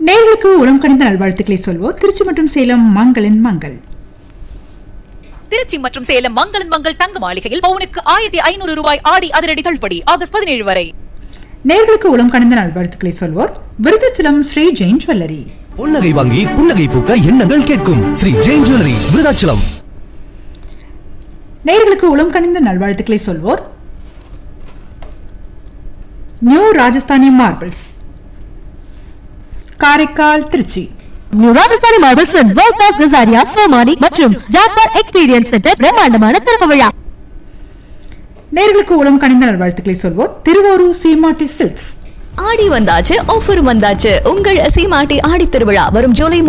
நேர்களுக்கு உளம் கணிந்த நல்வாழ்த்துக்களை சொல்வோர் திருச்சி மற்றும் சேலம் மங்களின் மங்கள் திருச்சி மற்றும் சேலம் மங்களன் மங்கள் தங்க மாளிகையில் பவுனுக்கு ஆயிரத்தி ஐநூறு ரூபாய் ஆடி அதிரடி தள்ளுபடி ஆகஸ்ட் பதினேழு வரை நேர்களுக்கு உளம் கணிந்த நல்வாழ்த்துக்களை சொல்வோர் விருதாச்சலம் ஸ்ரீ ஜெயின் ஜுவல்லரி புன்னகை வாங்கி புன்னகை பூக்க எண்ணங்கள் கேட்கும் ஸ்ரீ ஜெயின் ஜுவல்லரி விருதாச்சலம் நேர்களுக்கு உளம் கணிந்த நல்வாழ்த்துக்களை சொல்வோர் new Rajasthani marbles Karaikal Tiruchi new Rajasthani marbles world class Kajaria Somany மற்றும் ஜாக்பார் எக்ஸ்பீரியன்ஸ் சென்டர் பிரம்மாண்டமான திறப்பு விழா நேர்களுக்கு உளம் கணிந்த நல்வாழ்த்துக்களை சொல்வோர் திருவாரூர் சீமாட்டி சில்க்ஸ் ஆடி வந்தாச்சு ஆஃபரும் வந்தாச்சு உங்கள் சீமாட்டி ஆடி திருவிழா வரும் ஜூலை